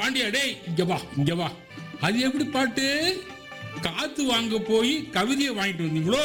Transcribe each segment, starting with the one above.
பாண்டியா டேய் இங்க வா இங்க வா அது எப்படி பாட்டு காத்து வாங்க போய் கவிதையை வாங்கிட்டு வந்தீங்களோ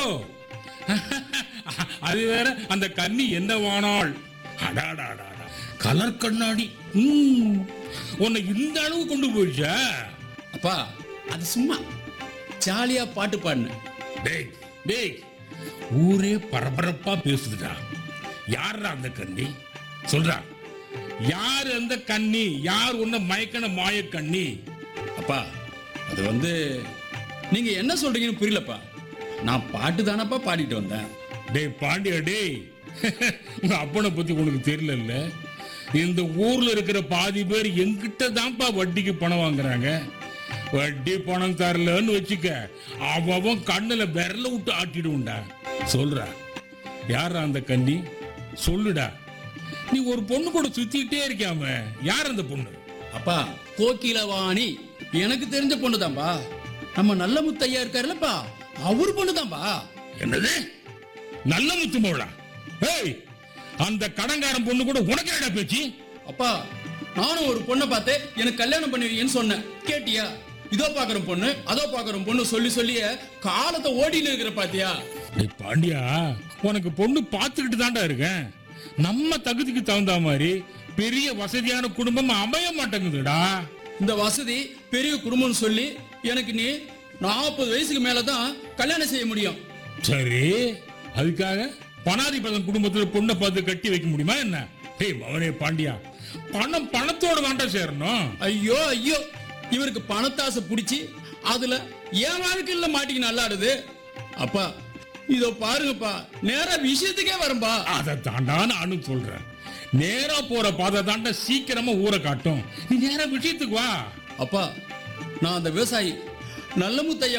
அது வேற அந்த கன்னி என்ன வானாள் அடாடாடாடா கலர் கண்ணாடி ம், உன்னை இந்த அளவு கொண்டு போயிடுச்சா அப்பா அது சும்மா ஜாலியா பாட்டு பாடினேன் டேய் டேய் ஊரே பரபரப்பா பேசுதுடா யாரா அந்த கன்னி சொல்றா யார் அந்த கன்னி யார் உன்னை மயக்கன மாய கன்னி அப்பா அது வந்து நீங்க என்ன சொல்றீங்கன்னு புரியலப்பா நான் பாட்டு தானப்பா பாடிட்டு வந்தேன் டேய் பாண்டியா டேய் உங்க அப்பனை பத்தி உனக்கு தெரியல இந்த ஊர்ல இருக்கிற பாதி பேர் என்கிட்ட தான்ப்பா வட்டிக்கு பணம் வாங்குறாங்க வட்டி பணம் தரலன்னு வச்சுக்க அவன் கண்ணுல விரல விட்டு ஆட்டிடுவோம்டா சொல்றா யாரா அந்த கன்னி சொல்லுடா நீ ஒரு பொண்ணு கூட சுத்திட்டே இருக்காம யார் அந்த பொண்ணு அப்பா கோகிலவாணி எனக்கு தெரிஞ்ச பொண்ணுதான்பா நம்ம நல்ல முத்தையா இருக்காருல்லப்பா அவர் பொண்ணுதான்பா என்னது நல்ல முத்து மோளா ஏய் அந்த கடங்காரன் பொண்ணு கூட உனக்கு என்னடா பேச்சு அப்பா நானும் ஒரு பொண்ணை பார்த்து எனக்கு கல்யாணம் பண்ணுவீங்கன்னு சொன்னேன் கேட்டியா இதோ பாக்குற பொண்ணு அதோ பாக்குற பொண்ணு சொல்லி சொல்லியே காலத்தை ஓடின்னு இருக்கிற பாத்தியா டேய் பாண்டியா உனக்கு பொண்ணு பார்த்துக்கிட்டு தான்டா இருக்கேன் நம்ம தகுதிக்கு தகுந்த மாதிரி பெரிய வசதியான குடும்பம் அமைய மாட்டேங்குதுடா இந்த வசதி பெரிய குடும்பம்னு சொல்லி எனக்கு நீ நாற்பது வயசுக்கு மேலதான் கல்யாணம் செய்ய முடியும் சரி அதுக்காக பணாதிபதம் குடும்பத்துல பொண்ணை பார்த்து கட்டி வைக்க முடியுமா என்ன டேய் மவனே பாண்டியா பணம் பணத்தோட தான்டா சேரணும் ஐயோ ஐயோ இவருக்கு பணத்தாசை பிடிச்சி அதுல என் வாழ்க்கையில மாட்டிக்கு நல்லாடுது அப்பா இதோ பாருங்கப்பா நேரா விஷயத்துக்கே வரம்பா அதை தாண்டா நானும் சொல்றேன் நேரா போற பாதை தாண்டா சீக்கிரமா ஊரை காட்டும் நீ நேரா விஷயத்துக்கு வா அப்பா நான் அந்த விவசாயி நல்ல முத்தையா